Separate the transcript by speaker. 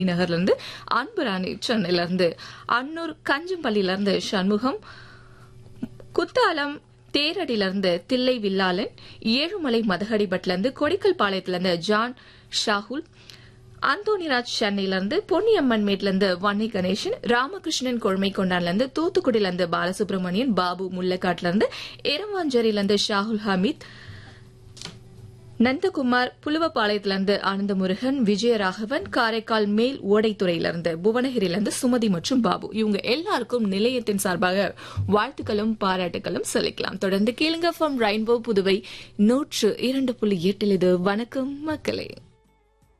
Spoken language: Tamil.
Speaker 1: நகர்ல இருந்து அன்புராணி சென்னையில இருந்து அன்னூர் கஞ்சம்பள்ளியில இருந்து சண்முகம் குத்தாலம் தேரடியில இருந்து தில்லை வில்லாளன் ஏழுமலை மதகடிபட்ல இருந்து கொடிக்கல் பாளையத்துல இருந்து ஜான் ஷாகுல் அந்தோனிராஜ் சென்னையில இருந்து பொன்னியம்மன் மேட்ல இருந்து வன்னி கணேசன் ராமகிருஷ்ணன் கொழுமை கொண்டான்ல இருந்து தூத்துக்குடியில இருந்து பாலசுப்ரமணியன் பாபு முல்லக்காட்ல இருந்து எரவாஞ்சேரியில இருந்து ஷாகுல் ஹமீத் நந்தகுமார் புலுவப்பாளையத்திலிருந்து ஆனந்தமுருகன் விஜயராகவன் காரைக்கால் மேல் ஓடைத்துறையிலிருந்து புவனகிரியிலிருந்து சுமதி மற்றும் பாபு இவங்க எல்லாருக்கும் நிலையத்தின் சார்பாக வாழ்த்துக்களும் பாராட்டுகளும் சொல்லிக்கலாம் தொடர்ந்து கேளுங்க ஃப்ரம் ரெயின்போ புதுவை நூற்று இரண்டு புள்ளி எட்டில் இது வணக்கம் மக்களே